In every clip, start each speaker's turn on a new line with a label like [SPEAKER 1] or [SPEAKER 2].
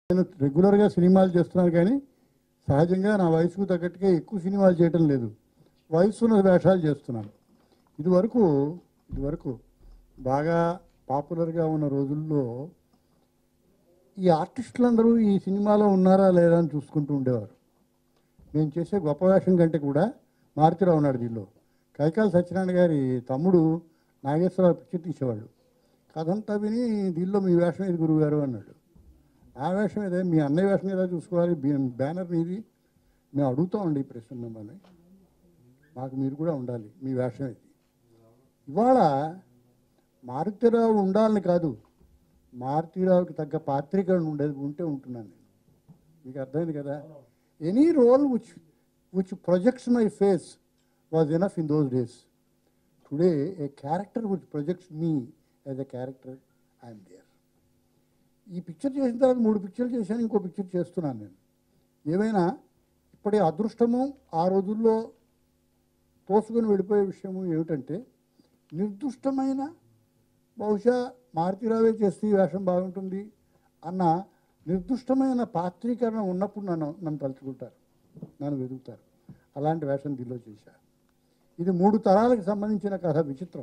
[SPEAKER 1] నేను రెగ్యులర్గా సినిమాలు చేస్తున్నాను కానీ సహజంగా నా వయసుకు తగ్గట్టుగా ఎక్కువ సినిమాలు చేయటం లేదు వయసున్న వేషాలు చేస్తున్నాను ఇదివరకు ఇదివరకు బాగా పాపులర్గా ఉన్న రోజుల్లో ఈ ఆర్టిస్టులందరూ ఈ సినిమాలో ఉన్నారా లేదా అని చూసుకుంటూ ఉండేవారు నేను చేసే గొప్ప వేషం కంటే కూడా మారుతిరావు ఉన్నాడు దీనిలో కైకాల సత్యనారాయణ గారి తమ్ముడు నాగేశ్వరరావు పిక్చర్ తీసేవాళ్ళు కథంతా విని దీనిలో మీ వేషం ఏది గురువు గారు అన్నాడు ఆ వేషం ఏదే మీ అన్నయ్య వేషం ఏదో చూసుకోవాలి బీ- బ్యానర్ మీది మేము అడుగుతామండి ఈ ప్రశ్న మిమ్మల్ని మాకు మీరు కూడా ఉండాలి మీ వేషం ఇది ఇవాళ మారుతిరావు ఉండాలని కాదు మారుతిరావుకి తగ్గ పాత్రికలు ఉండేది ఉంటే ఉంటున్నాను నేను మీకు అర్థమైంది కదా any role which which projects my face was enough in those days today a character which projects me as a character I'm there ఈ పిక్చర్ చేసిన తర్వాత మూడు పిక్చర్లు చేశాను ఇంకో పిక్చర్ చేస్తున్నాను నేను ఏమైనా ఇప్పటి అదృష్టము ఆ రోజుల్లో తోసుకొని వెళ్ళిపోయే విషయము ఏమిటంటే నిర్దుష్టమైన బహుశా మారుతిరావే చేస్తే ఈ వేషం బాగుంటుంది అన్న నిర్దుష్టమైన పాత్రీకరణ ఉన్నప్పుడు నన్ను నన్ను తలుచుకుంటారు నన్ను వెతుకుతారు అలాంటి వేషం దీనిలో చేశా ఇది మూడు తరాలకు సంబంధించిన కథ విచిత్రం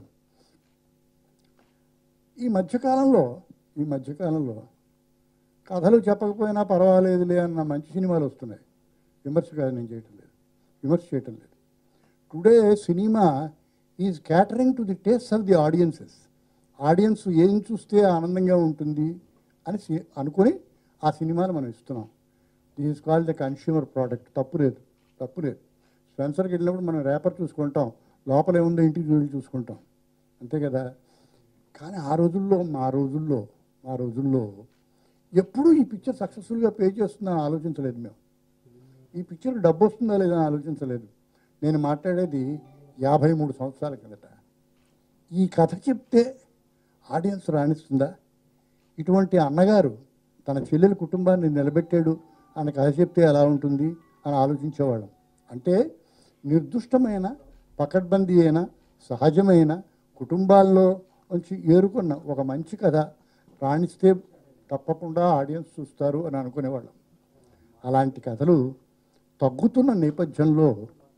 [SPEAKER 1] ఈ మధ్యకాలంలో ఈ మధ్యకాలంలో కథలు చెప్పకపోయినా పర్వాలేదులే అన్న మంచి సినిమాలు వస్తున్నాయి విమర్శ కాదు నేను చేయటం లేదు విమర్శ చేయటం లేదు today cinema is catering to the taste of the audiences audience ఏం చూస్తే ఆనందంగా ఉంటుంది అని సి- అనుకుని ఆ సినిమాను మనం ఇస్తున్నాం this is called the consumer product తప్పు లేదు తప్పు లేదు స్పెన్సర్కి వెళ్ళినప్పుడు మనం రేపర్ చూసుకుంటాం లోపల ఏముందో ఇంటికి వెళ్ళి చూసుకుంటాం అంతే కదా కానీ ఆ రోజుల్లో మా రోజుల్లో మా రోజుల్లో ఎప్పుడూ ఈ పిక్చర్ సక్సెస్ఫుల్గా పే చేస్తుందని ఆలోచించలేదు మేము ఈ పిక్చర్ డబ్బు వస్తుందా లేదా అని ఆలోచించలేదు నేను మాట్లాడేది యాభై మూడు సంవత్సరాల కిందట ఈ కథ చెప్తే ఆడియన్స్ రాణిస్తుందా ఇటువంటి అన్నగారు తన చెల్లెల కుటుంబాన్ని నిలబెట్టాడు అని కథ చెప్తే ఎలా ఉంటుంది అని ఆలోచించేవాళ్ళం అంటే నిర్దుష్టమైన పకడ్బందీ అయిన సహజమైన కుటుంబాల్లో నుంచి ఏరుకున్న ఒక మంచి కథ రాణిస్తే తప్పకుండా ఆడియన్స్ చూస్తారు అని అనుకునేవాళ్ళం అలాంటి కథలు తగ్గుతున్న నేపథ్యంలో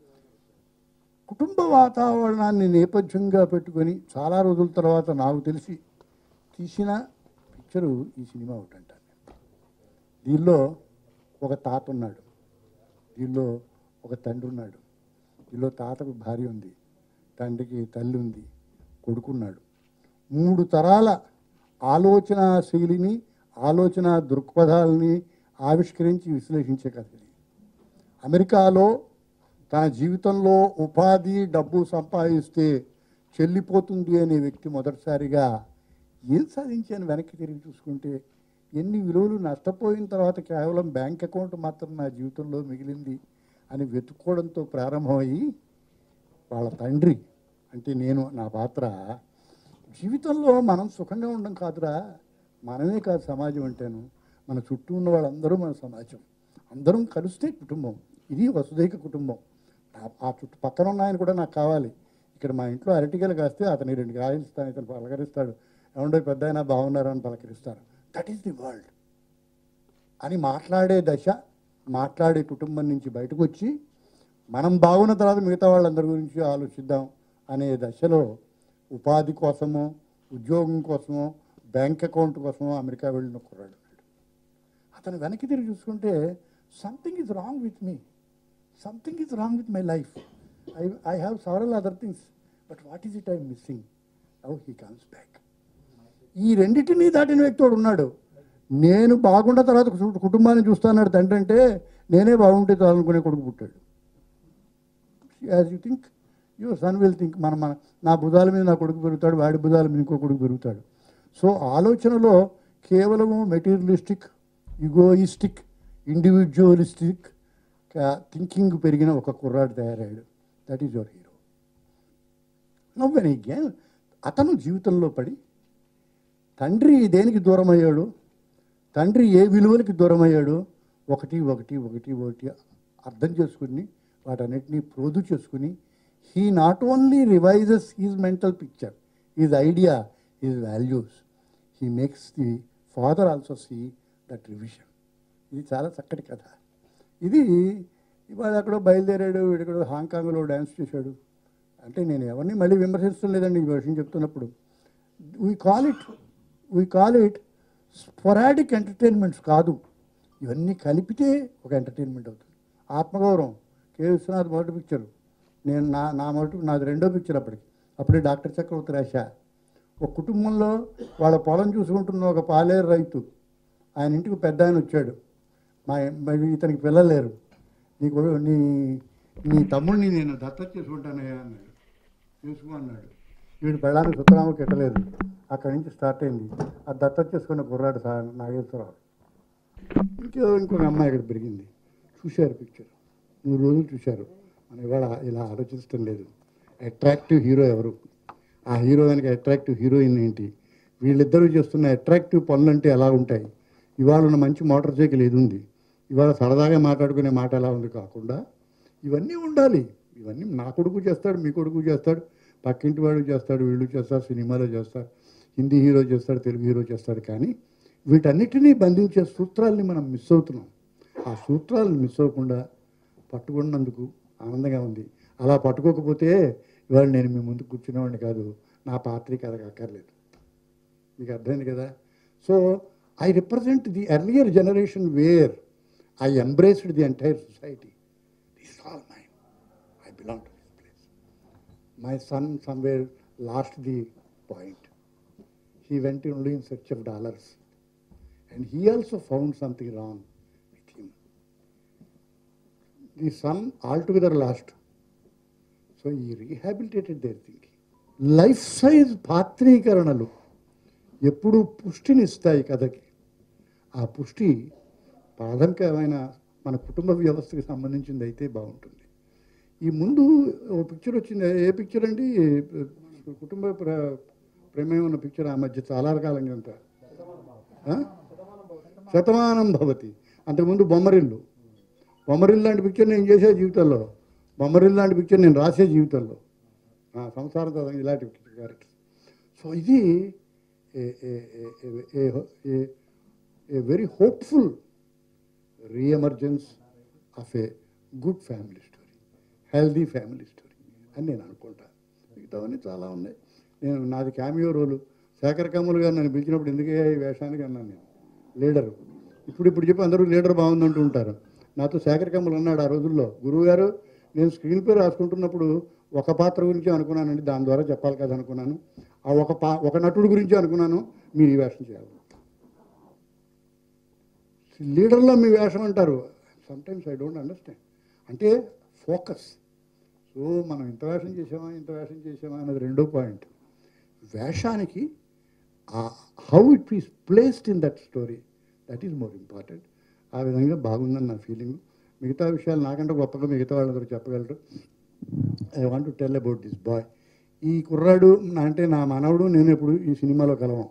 [SPEAKER 1] కుటుంబ వాతావరణాన్ని నేపథ్యంగా పెట్టుకొని చాలా రోజుల తర్వాత నాకు తెలిసి తీసిన పిక్చరు ఈ సినిమా ఒకటి అంటాను దీనిలో ఒక తాత ఉన్నాడు దీనిలో ఒక తండ్రి ఉన్నాడు దీనిలో తాతకు భార్య ఉంది తండ్రికి తల్లి ఉంది కొడుకున్నాడు మూడు తరాల ఆలోచన శైలిని ఆలోచన దృక్పథాలని ఆవిష్కరించి విశ్లేషించే కథ ఇది అమెరికాలో తన జీవితంలో ఉపాధి డబ్బు సంపాదిస్తే చెల్లిపోతుంది అనే వ్యక్తి మొదటిసారిగా ఏం సాధించాను వెనక్కి తిరిగి చూసుకుంటే ఎన్ని విలువలు నష్టపోయిన తర్వాత కేవలం బ్యాంక్ అకౌంట్ మాత్రం నా జీవితంలో మిగిలింది అని వెతుక్కోవడంతో ప్రారంభమయ్యి వాళ్ళ తండ్రి అంటే నేను నా పాత్ర జీవితంలో మనం సుఖంగా ఉండడం కాదురా మనమే కాదు సమాజం అంటేను మన చుట్టూ ఉన్న వాళ్ళందరూ మన సమాజం అందరం కలిస్తే కుటుంబం ఇది వసుదైక కుటుంబం ఆ- ఆ చుట్టూ పక్కన ఉన్న ఆయన కూడా నాకు కావాలి ఇక్కడ మా ఇంట్లో అరటికలు కాస్తే అతని రెండు కాయలు ఇస్తాను ఇతను పలకరిస్తాడు ఏమండో పెద్ద అయినా బాగున్నారు అని పలకరిస్తారు దట్ ఈస్ ది వరల్డ్ అని మాట్లాడే దశ మాట్లాడే కుటుంబం నుంచి బయటకు వచ్చి మనం బాగున్న తర్వాత మిగతా వాళ్ళందరి గురించి ఆలోచిద్దాం అనే దశలో ఉపాధి కోసమో ఉద్యోగం కోసమో బ్యాంక్ అకౌంట్ కోసమో అమెరికా వెళ్ళిన కుర్రాడు ఉన్నాడు. అతను వెనక్కి తిరిగి చూసుకుంటే something is wrong with me something is wrong with my life I I have several other things but what is it I missing now he comes back ఈ రెండింటినీ దాటిన వ్యక్తి వాడు ఉన్నాడు నేను బాగుండ తర్వాత కు- కుటుంబాన్ని చూస్తాన్నాడు తండ్రి అంటే నేనే బాగుంటే చాలనుకునే కొడుకు పుట్టాడు as you think your son will think మన మన నా భుజాల మీద నా కొడుకు పెరుగుతాడు వాడి భుజాల మీద ఇంకో కొడుకు పెరుగుతాడు సో ఆలోచనలో కేవలము మెటీరియలిస్టిక్ యుగోయిస్టిక్ ఇండివిజువలిస్టిక్ థింకింగ్ పెరిగిన ఒక కుర్రాడు తయారయ్యాడు దట్ ఈజ్ యువర్ హీరో నవ్వని గేమ్ అతను జీవితంలో పడి తండ్రి దేనికి దూరం అయ్యాడు తండ్రి ఏ విలువలకి దూరం అయ్యాడు ఒకటి ఒకటి ఒకటి ఒకటి అర్థం చేసుకుని వాటన్నిటినీ ప్రోదు చేసుకుని he not only revises his mental picture his idea his values he makes the father also see that revision ఇది చాలా చక్కటి కథ ఇది ఇవాళ ఎక్కడో బయలుదేరాడు వీడెక్కడో హాంకాంగ్లో డ్యాన్స్ చేశాడు అంటే నేను ఎవరిని మళ్ళీ విమర్శించడం లేదండి ఈ విషయం చెప్తున్నప్పుడు we call it we call it sporadic entertainments కాదు ఇవన్నీ కలిపితే ఒక ఎంటర్టైన్మెంట్ అవుతుంది ఆత్మగౌరవం కే విశ్వనాథ్ మొదటి పిక్చర్ నేను నా నా మొదటి నాది రెండో పిక్చర్ అప్పటికి అప్పుడే డాక్టర్ చక్రవర్తి రాశా ఒక కుటుంబంలో వాళ్ళ పొలం చూసుకుంటున్న ఒక పాలేరు రైతు ఆయన ఇంటికి పెద్ద ఆయన వచ్చాడు మా మరి ఇతనికి పిల్లలు లేరు నీకు నీ నీ తమ్ముడిని నేను దత్తత చేసుకుంటానయ్యా అన్నాడు చేసుకో అన్నాడు వీడు పెళ్ళానికి సుత్తరామ కిట్టలేదు అక్కడి నుంచి స్టార్ట్ అయింది ఆ దత్తత చేసుకున్న కుర్రాడు సార్ నాగేశ్వరరావు ఇంకో ఇంకొక అమ్మాయి ఇక్కడ పెరిగింది చూశారు పిక్చర్ మూడు రోజులు చూశారు మనం ఇవాళ ఇలా ఆలోచించడం లేదు అట్రాక్టివ్ హీరో ఎవరు ఆ హీరో వెనక అట్రాక్టివ్ హీరోయిన్ ఏంటి వీళ్ళిద్దరూ చేస్తున్న అట్రాక్టివ్ పనులు అంటే ఎలా ఉంటాయి ఇవాళ ఉన్న మంచి మోటార్ సైకిల్ ఇది ఉంది ఇవాళ సరదాగా మాట్లాడుకునే మాట ఎలా ఉంది కాకుండా ఇవన్నీ ఉండాలి ఇవన్నీ నా కొడుకు చేస్తాడు మీ కొడుకు చేస్తాడు పక్కింటి వాడు చేస్తాడు వీళ్ళు చేస్తారు సినిమాలో చేస్తారు హిందీ హీరో చేస్తాడు తెలుగు హీరో చేస్తాడు కానీ వీటన్నిటినీ బంధించే సూత్రాల్ని మనం మిస్ అవుతున్నాం ఆ సూత్రాలను మిస్ అవ్వకుండా పట్టుకున్నందుకు ఆనందంగా ఉంది అలా పట్టుకోకపోతే ఇవాళ నేను మీ ముందు కూర్చునేవాడిని కాదు నా పాత్రికి అది అక్కర్లేదు మీకు అర్థమైంది కదా so I represent the earlier generation where I embraced the entire society this all mine I belong to this place my son somewhere lost the point he went only in search of dollars. And he also found something wrong with him. The son altogether lost. So he rehabilitated their thinking. Life size పాత్రీకరణలు ఎప్పుడు పుష్టినిస్తాయి కథకి ఆ పుష్టి ప్రాథమికమైన మన కుటుంబ వ్యవస్థకి సంబంధించింది అయితే బాగుంటుంది ఈ ముందు ఒక పిక్చర్ వచ్చింది ఏ పిక్చర్ అండి కుటుంబ ప్ర ప్రమేయం ఉన్న పిక్చర్ ఆ మధ్య చాలా కాలంగా అంతా ఆ? శతమానం భవతి అంతకుముందు బొమ్మరిల్లు బొమ్మరిల్లు లాంటి పిక్చర్ నేను చేసే జీవితంలో బొమ్మరిల్లు లాంటి పిక్చర్ నేను రాసే జీవితంలో ఆ, సంసారం చదవం ఇలాంటి క్యారెక్టర్ సో ఇది a very hopeful reemergence of a good family story healthy family story అని నేను అనుకుంటాను మిగతావన్నీ చాలా ఉన్నాయి నేను నాది క్యామియో రోలు శేఖర్ కమ్ములు గారు నన్ను పిలిచినప్పుడు ఎందుకే ఈ వేషానికి అన్నాను నేను లీడరు ఇప్పుడు ఇప్పుడు చెప్పి అందరూ లీడర్ బాగుందంటూ ఉంటారు నాతో శేఖర్ కమ్ములు అన్నాడు ఆ రోజుల్లో గురువు గారు నేను స్క్రీన్ పే రాసుకుంటున్నప్పుడు ఒక పాత్ర గురించి అనుకున్నానండి దాని ద్వారా చెప్పాలి కదా అనుకున్నాను ఆ ఒక పా ఒక నటుడు గురించి అనుకున్నాను మీరు ఈ వేషం చేయాలి లీడర్లో మీ వేషం అంటారు సమ్టైమ్స్ ఐ డోంట్ అండర్స్టాండ్ అంటే ఫోకస్ సో మనం ఇంత వేషం చేసామా ఇంత వేషం చేసామా అన్నది రెండో పాయింట్ వేషానికి how it is placed in that story that is more important ఆ విధంగా బాగుందని నా ఫీలింగ్ మిగతా విషయాలు నాకంటే గొప్పగా మిగతా వాళ్ళందరూ చెప్పగలరు I want to tell about this boy ఈ కుర్రాడు నా- అంటే నా మనవడు నేను ఎప్పుడు ఈ సినిమాలో కలవం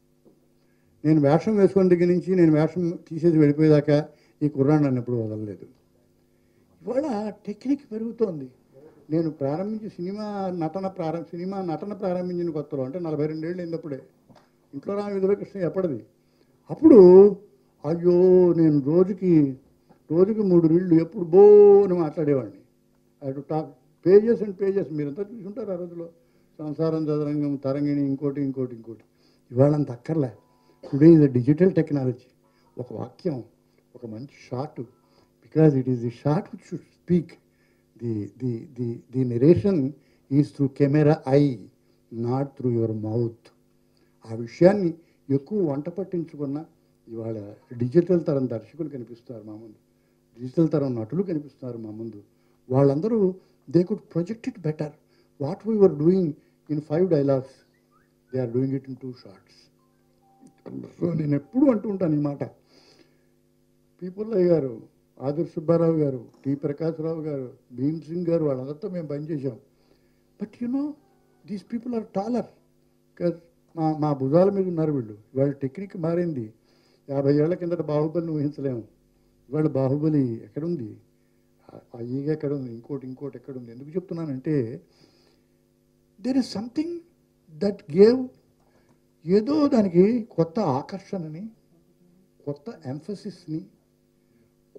[SPEAKER 1] నేను వేషం వేసుకున్న దగ్గర నుంచి నేను వేషం తీసేసి వెళ్ళిపోయేదాకా ఈ కుర్రాడు నన్ను ఎప్పుడు వదలలేదు ఇవాళ టెక్నిక్ పెరుగుతోంది నేను ప్రారంభించి సినిమా నటన ప్రారంభ సినిమా నటన ప్రారంభించిన కొత్తలో అంటే నలభై రెండేళ్ళు అయినప్పుడే ఇంట్లో రామ విధుల కృష్ణ ఎప్పటిది అప్పుడు అయ్యో నేను రోజుకి రోజుకి మూడు నీళ్ళు ఎప్పుడు బో అని మాట్లాడేవాడిని అటు టాక్ పేజెస్ అండ్ పేజెస్ మీరంతా చూసుంటారు ఆ రోజులో సంసారం చదరంగం తరంగిణి ఇంకోటి ఇంకోటి ఇంకోటి ఇవాళ అంత అక్కర్లే today is a digital technology ఒక వాక్యం ఒక మంచి shot because it is the shot which should speak the the the the narration is through camera I not through your mouth ఆ విషయాన్ని ఎక్కువ వంట పట్టించుకున్న ఇవాళ డిజిటల్ తరం దర్శకులు కనిపిస్తున్నారు మా ముందు డిజిటల్ తరం నటులు కనిపిస్తున్నారు మా ముందు వాళ్ళందరూ they could project it better what we were doing in five dialogues they are doing it in two shots so నేను ఎప్పుడు అంటూ ఉంటాను ఈ మాట పీపుల్లయ్య గారు ఆదిర్ సుబ్బారావు గారు టి ప్రకాశ్రావు గారు భీమ్ సింగ్ గారు వాళ్ళందరితో మేము పనిచేసాం but you know these people are taller because మా మా భుజాల మీద ఉన్నారు వీళ్ళు వాళ్ళ టెక్నిక్ మారింది యాభై ఏళ్ల కిందట బాహుబలిని ఊహించలేము ఇవాళ బాహుబలి ఎక్కడుంది ఆ- ఆ ఈగ ఎక్కడుంది ఇంకోటి ఇంకోటి ఎక్కడుంది ఎందుకు చెప్తున్నానంటే there is something that gave ఏదో దానికి కొత్త ఆకర్షణని కొత్త ఎంఫసిస్ని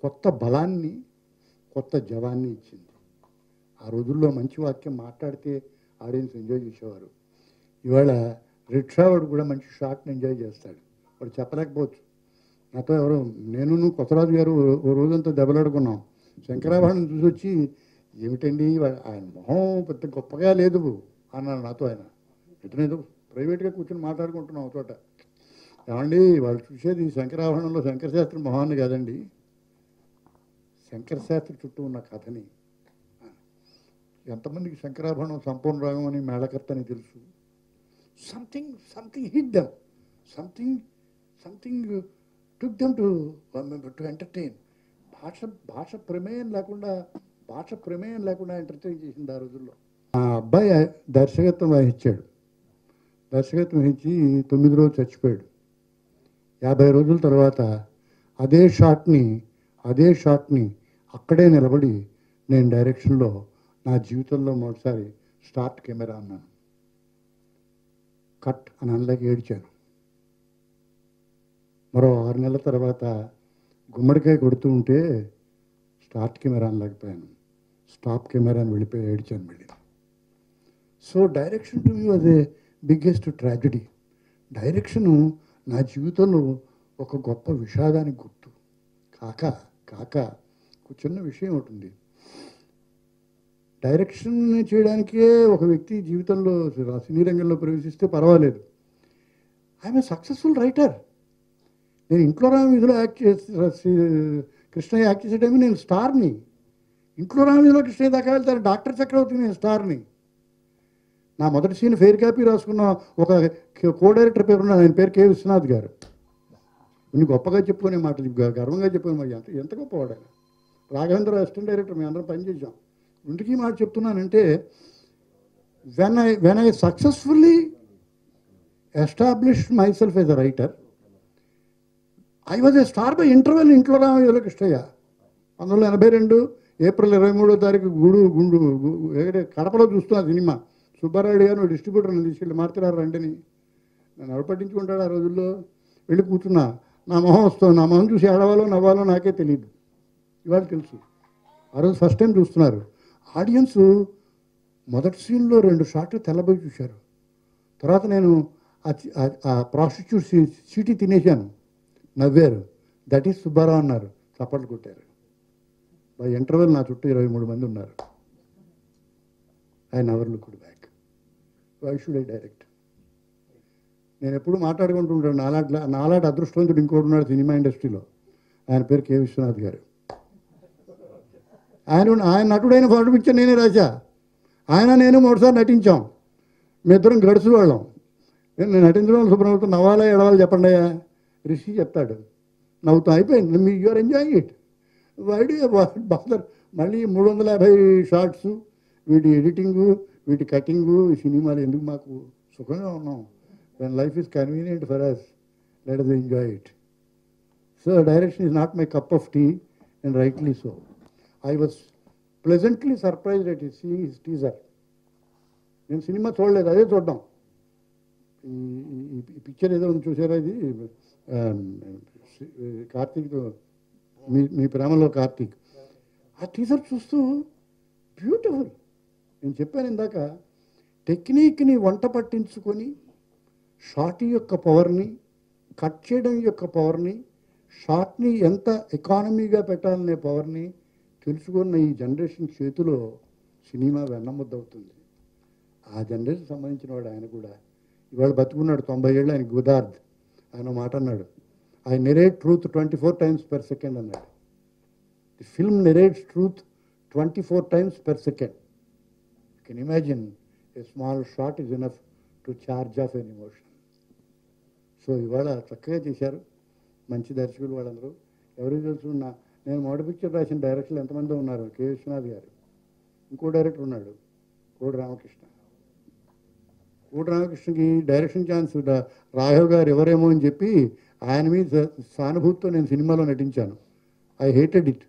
[SPEAKER 1] కొత్త బలాన్ని కొత్త జవాన్ని ఇచ్చింది ఆ రోజుల్లో మంచి వాక్యం మాట్లాడితే ఆడియన్స్ ఎంజాయ్ చేసేవారు ఇవాళ రిక్షా వాడు కూడా మంచి షాట్ని ఎంజాయ్ చేస్తాడు వాడు చెప్పలేకపోవచ్చు నాతో ఎవరు నేను కొత్తరాజు గారు ఓ- ఓ రోజంతా దెబ్బలాడుకున్నాం శంకరాభరణం చూసి వచ్చి ఏమిటండి వా- ఆయన మొహం పెద్ద గొప్పగా లేదు అన్నాడు నాతో ఆయన ఇతనేదో ప్రైవేట్గా కూర్చొని మాట్లాడుకుంటున్నాం ఒక చోట ఏమండి వాళ్ళు చూసేది శంకరాభరణంలో శంకరశాస్త్రి మొహాన్ని కాదండి శంకరశాస్త్రి చుట్టూ ఉన్న కథని ఎంతమందికి శంకరాభరణం సంపూర్ణ రాగం అని మేళకర్త అని తెలుసు something something hit them something something took them to to entertain భాష భాష ప్రమేయం లేకుండా భాష ప్రమేయం లేకుండా ఎంటర్టైన్ చేసింది ఆ రోజుల్లో ఆ అబ్బాయి దర్శకత్వం వహించాడు దర్శకత్వం వహించి తొమ్మిది రోజులు చచ్చిపోయాడు యాభై రోజుల తర్వాత అదే షాట్ని అదే షాట్ని అక్కడే నిలబడి నేను డైరెక్షన్లో నా జీవితంలో మొదటిసారి స్టార్ట్ కెమెరా అన్నాను కట్ అని అనలేక ఏడ్చాను మరో ఆరు నెలల తర్వాత గుమ్మడికాయ కొడుతూ ఉంటే స్టార్ట్ కెమెరా అనలేకపోయాను స్టాప్ కెమెరా అని వెళ్ళిపోయి ఏడ్చాను మళ్ళీ so direction to me was a biggest tragedy direction నా జీవితంలో ఒక గొప్ప విషాదానికి గుర్తు కాక కాక ఒక చిన్న విషయం ఉంటుంది డైరెక్షన్ చేయడానికే ఒక వ్యక్తి జీవితంలో సినీ రంగంలో ప్రవేశిస్తే పర్వాలేదు ఐఎమ్ సక్సెస్ఫుల్ రైటర్ నేను ఇంట్లో రామ వీధిలో యాక్ట్ చేసి కృష్ణయ్య యాక్ట్ చేసే టైం నేను స్టార్ని ఇంట్లో రామ వీధిలో కృష్ణయ్య దాకా వెళ్తాను డాక్టర్ చక్రవర్తి నేను స్టార్ని నా మొదటి సీన్ ఫెయిర్ కాపీ రాసుకున్న ఒక కో డైరెక్టర్ పేరు ఉన్న ఆయన పేరు కె విశ్వనాథ్ గారు ఇన్ని గొప్పగా చెప్పుకునే మాటలు గ- గర్వంగా చెప్పుకునే మాట ఎంత ఎంత గొప్పవాడు ఆయన రాఘవేంద్ర అసిస్టెంట్ డైరెక్టర్ మేము అందరం పనిచేసాం ఇంటికి ఈ మాట చెప్తున్నానంటే when I when I successfully establish myself as a writer I was a star by interval ఇంట్లో రామయ్యలో కృష్ణయ్య పంతొమ్మిది వందల ఎనభై రెండు ఏప్రిల్ ఇరవై మూడో తారీఖు గూడు గుండు గు- ఎక్కడ కడపలో చూస్తున్నా సినిమా సుబ్బారాయుడు గారు డిస్ట్రిబ్యూటర్ని తీసుకెళ్ళి మార్తిరారు రండిని నన్ను ఎవరు పట్టించుకుంటాడు ఆ రోజుల్లో వెళ్ళి కూర్చున్నా నా మొహం వస్తుంది నా మొహం చూసి ఏడవాలో నవ్వాలో నాకే తెలియదు ఇవాళ తెలుసు ఆ రోజు ఫస్ట్ టైం చూస్తున్నారు ఆడియన్స్ మొదటి సీన్లో రెండు షాట్లు తెల్లబోయి చూశారు తర్వాత నేను ఆ చి- ఆ- ఆ ప్రాస్టిట్యూట్ సీటీ తినేశాను నవ్వారు దట్ ఈస్ సుబ్బారావు అన్నారు చప్పట్లు కొట్టారు బై ఇంటర్వెల్ నా చుట్టూ ఇరవై మూడు మంది ఉన్నారు I never looked back why should I direct నేను ఎప్పుడు మాట్లాడుకుంటూ ఉంటాను నాలాంటి నాలాంటి అదృష్టవంతుడు ఇంకోటి ఉన్నాడు సినిమా ఇండస్ట్రీలో ఆయన పేరు కె విశ్వనాథ్ గారు ఆయన ఆయన నటుడైన ఫోటో పిక్చర్ నేనే రాశా ఆయన నేను మూడుసార్లు నటించాం మీ ఇద్దరం గడుసు వాళ్ళం నేను నటించడం శుభ్రమవుతూ నవ్వాలా ఎడవాలి చెప్పండి అయ్యా రిషి చెప్తాడు నవ్వుతూ అయిపోయింది మీ you're enjoying it why the bother మళ్ళీ మూడు వందల యాభై షార్ట్స్ వీటి ఎడిటింగు వీటి కటింగు ఈ సినిమాలు ఎందుకు మాకు సుఖంగా ఉన్నాం when life is convenient for us let us enjoy it so direction is not my cup of tea and rightly so I was pleasantly surprise at see his teaser నేను సినిమా చూడలేదు అదే చూడ్డాం ఈ ఈ- ఈ- ఈ పిక్చర్ ఏదో ఉంది చూసారా ఇది ఆ, కార్తీక్ మీ మీ ప్రేమలో కార్తీక్ ఆ టీజర్ చూస్తూ బ్యూటిఫుల్ నేను చెప్పాను ఇందాక టెక్నిక్ని వంట పట్టించుకొని షార్ట్ యొక్క పవర్ని కట్ చేయడం యొక్క పవర్ని షార్ట్ని ఎంత ఎకానమీగా పెట్టాలనే పవర్ని తెలుసుకున్న ఈ జనరేషన్ చేతిలో సినిమా వెన్నముద్దవుతుంది ఆ జనరేషన్ సంబంధించిన వాడు ఆయన కూడా ఇవాళ బతుకున్నాడు తొంభై ఏళ్ళు ఆయన గుదార్ద్ ఆయన ఒక మాట అన్నాడు I narrate truth twenty four times per second అన్నాడు the film narrates truth twenty four times per second you can imagine a small shot is enough to charge of an emotion so ఇవాళ చక్కగా చేశారు మంచి దర్శకులు వాళ్ళందరూ ఎవరికి తెలుసు నా నేను మొదటి పిక్చర్ రాసిన డైరెక్టర్లు ఎంతమంది ఉన్నారు కె విశ్వనాథ్ గారు ఇంకో డైరెక్టర్ ఉన్నాడు కోడి రామకృష్ణ కోడి రామకృష్ణకి డైరెక్షన్ ఛాన్స్ డా- రాఘవ్ గారు ఎవరేమో అని చెప్పి ఆయన మీద స- సానుభూతితో నేను సినిమాలో నటించాను I hated it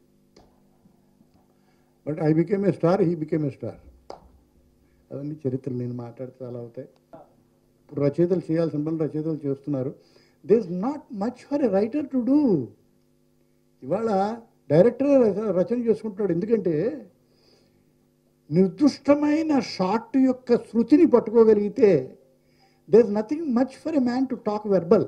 [SPEAKER 1] but I became a star he became a star అవన్నీ చరిత్రలు నేను మాట్లాడితే చాలా అవుతాయి ఇప్పుడు రచయితలు చేయాల్సిన పనులు రచయితలు చేస్తున్నారు they is not much for a writer to do ఇవాళ డైరెక్టర్ రచన చేసుకుంటాడు ఎందుకంటే నిర్దుష్టమైన షార్ట్ యొక్క శృతిని పట్టుకోగలిగితే there is nothing much for a man to talk verbal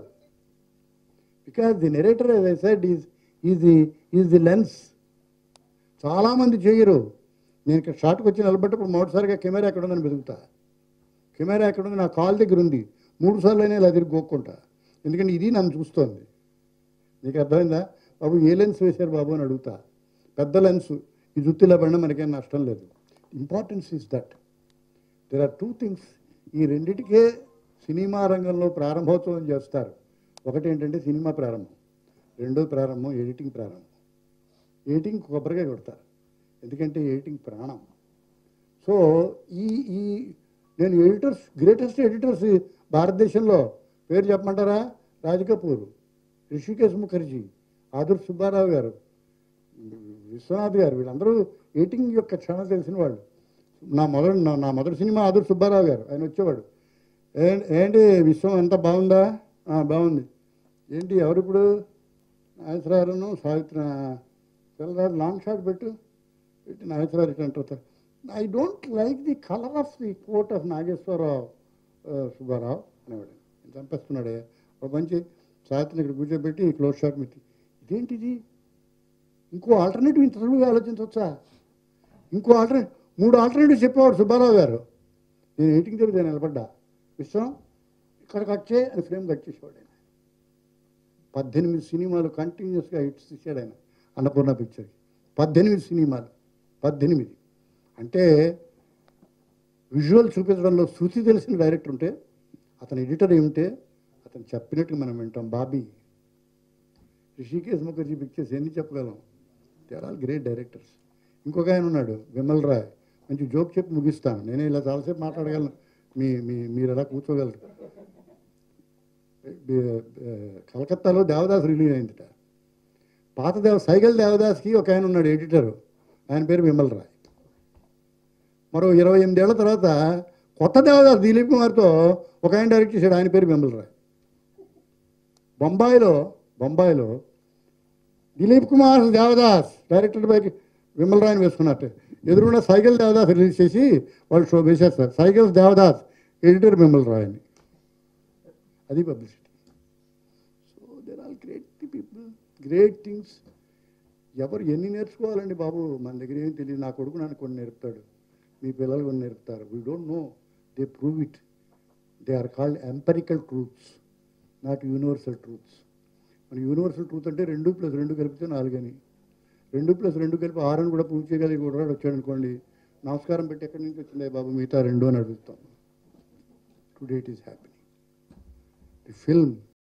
[SPEAKER 1] because the narrator I said is is the is the lens చాలామంది చేయరు నేను ఇక్కడ షార్ట్కి వచ్చి నిలబడ్డప్పుడు మొదటిసారిగా కెమెరా ఎక్కడ ఉందని వెతుకుతా కెమెరా ఎక్కడ ఉంది నా కాల్ దగ్గర ఉంది మూడు సార్లు అయినా ఇలా తిరిగి గోక్కుంటా ఎందుకంటే ఇది నన్ను చూస్తోంది నీకు అర్థమైందా బాబు ఏ లెన్స్ వేశారు బాబు అని అడుగుతా పెద్ద లెన్స్ ఈ జుత్తిలో పడినా మనకేం నష్టం లేదు importance is that there are two things ఈ రెండిటికే సినిమా రంగంలో ప్రారంభోత్సవం చేస్తారు ఒకటి ఏంటంటే సినిమా ప్రారంభం రెండో ప్రారంభం ఎడిటింగ్ ప్రారంభం ఎడిటింగ్ కొబ్బరిగా కొడతారు ఎందుకంటే ఎడిటింగ్ ప్రాణం సో ఈ ఈ నేను ఎడిటర్స్ గ్రేటెస్ట్ ఎడిటర్స్ భారతదేశంలో పేరు చెప్పమంటారా రాజ్ కపూర్ రిషికేశ్ ముఖర్జీ ఆదుర్ సుబ్బారావు గారు విశ్వనాథ్ గారు వీళ్ళందరూ ఎడిటింగ్ యొక్క క్షణ తెలిసిన వాళ్ళు నా మొదటి నా- నా మొదటి సినిమా ఆదుర్ సుబ్బారావు గారు ఆయన వచ్చేవాడు "ఏ- ఏంటి విశ్వం ఎంత బాగుందా "ఆ, బాగుంది ఏంటి ఎవరు ఇప్పుడు నాగేశ్వరరావును సావిత్రి పిల్లగాడు లాంగ్ షాట్ పెట్టు పెట్టి నాగేశ్వరరావు ఇట్లా అంటారు I don't like the colour of the coat of Nageswara Rao ఆ, సుబ్బారావు అనేవాడు చంపేస్తున్నాడే ఒక మంచి సావిత్రిని ఇక్కడ కూర్చోబెట్టి క్లోజ్ షాట్ పెట్టి ఇదేంటిది ఇంకో ఆల్టర్నేటివ్ ఇంత సులువుగా ఆలోచించవచ్చా ఇంకో ఆల్టర్నేట్ మూడు ఆల్టర్నేటివ్ చెప్పేవాడు సుబ్బారావు గారు నేను ఎయిటింగ్ దగ్గర నేను నిలబడ్డా విశ్వం ఇక్కడ కట్ చేయి అని ఫ్రేమ్ కట్ చేసేవాడు ఆయన పద్దెనిమిది సినిమాలు కంటిన్యూస్గా హిట్స్ ఇచ్చాడు ఆయన అన్నపూర్ణ పిక్చర్కి పద్దెనిమిది సినిమాలు పద్దెనిమిది అంటే విజువల్ చూపించడంలో శృతి తెలిసిన డైరెక్టర్ ఉంటే అతని ఎడిటర్ ఏమిటే అతను చెప్పినట్టు మనం వింటాం బాబీ రిషికేశ్ ముఖర్జీ పిక్చర్స్ ఎన్ని చెప్పగలం they are all great directors ఇంకొక ఆయన ఉన్నాడు విమల్ రాయ్ మంచి జోక్ చెప్పి ముగిస్తాను నేనే ఇలా చాలాసేపు మాట్లాడగలను మీ మీ మీరు ఎలా కూర్చోగలరు బి- బి- కలకత్తాలో దేవదాస్ రిలీజ్ అయిందిట పాత దేవ సైగల్ దేవదాస్కి ఒక ఆయన ఉన్నాడు ఎడిటరు ఆయన పేరు విమల్ రాయ్ మరో ఇరవై ఎనిమిదేళ్ల తర్వాత కొత్త దేవదాస్ దిలీప్ కుమార్తో ఒక ఆయన డైరెక్ట్ చేశాడు ఆయన పేరు విమల్ రాయ్ బొంబాయిలో బొంబాయిలో దిలీప్ కుమార్ దేవదాస్ డైరెక్టర్ బై విమల్ రాయని వేసుకున్నట్టు ఎదురున్న సైకిల్ దేవదాస్ రిలీజ్ చేసి వాళ్ళు షో వేసేస్తారు సైకిల్ దేవదాస్ ఎడిటర్ విమల్ రాయ్ అని అది publicity so there all great people great things ఎవరు ఎన్ని నేర్చుకోవాలండి బాబు మన దగ్గర ఏం తెలియదు నా కొడుకు నన్ను కొన్ని నేర్పుతాడు మీ పిల్లలు కొన్ని నేర్పుతారు we don't know they prove it they are called empirical truths not universal truths మన యూనివర్సల్ ట్రూత్ అంటే రెండు ప్లస్ రెండు కలిపితే నాలుగని రెండు ప్లస్ రెండు కలిపి ఆరు అని కూడా ప్రూవ్ చేయగలిగి కూడా వచ్చాడు అనుకోండి నమస్కారం పెట్టి ఎక్కడి నుంచి వచ్చిందే బాబు మిగతా రెండు అని అడుగుతాం today it is happening the film